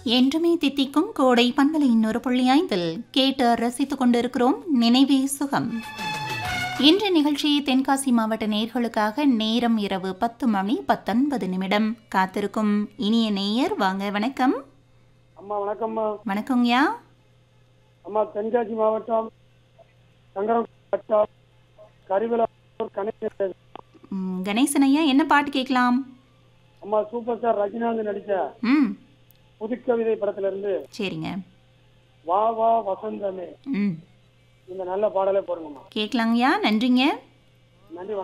என்றுமே தித்திக்கும் கோடை பண்பலை இன்னொரு புள்ளி ஐந்தில் கேட்டு ரசித்துக் கொண்டிருக்கிறோம் நினைவே சுகம் இன்று நிகழ்ச்சி தென்காசி மாவட்ட நேர்களுக்காக நேரம் இரவு பத்து மணி பத்தொன்பது நிமிடம் காத்திருக்கும் இனிய நேயர் வாங்க வணக்கம் அம்மா வணக்கம்மா வணக்கங்கய்யா அம்மா தென்காசி மாவட்டம் சங்கரம் வட்டம் கரிவிலாப்பூர் கணேசன் ம், கணேசன் ஐயா என்ன பாட்டு கேட்கலாம் அம்மா சூப்பர் ஸ்டார் ரஜினிகாந்த் நடிச்ச ம் புதுக்கவிதை படத்துல இருந்து சரிங்க வா வா வசந்தமே ம் இந்த நல்ல பாடலே போடுங்கம்மா கேட்கலாங்கய்யா நன்றிங்க நன்றி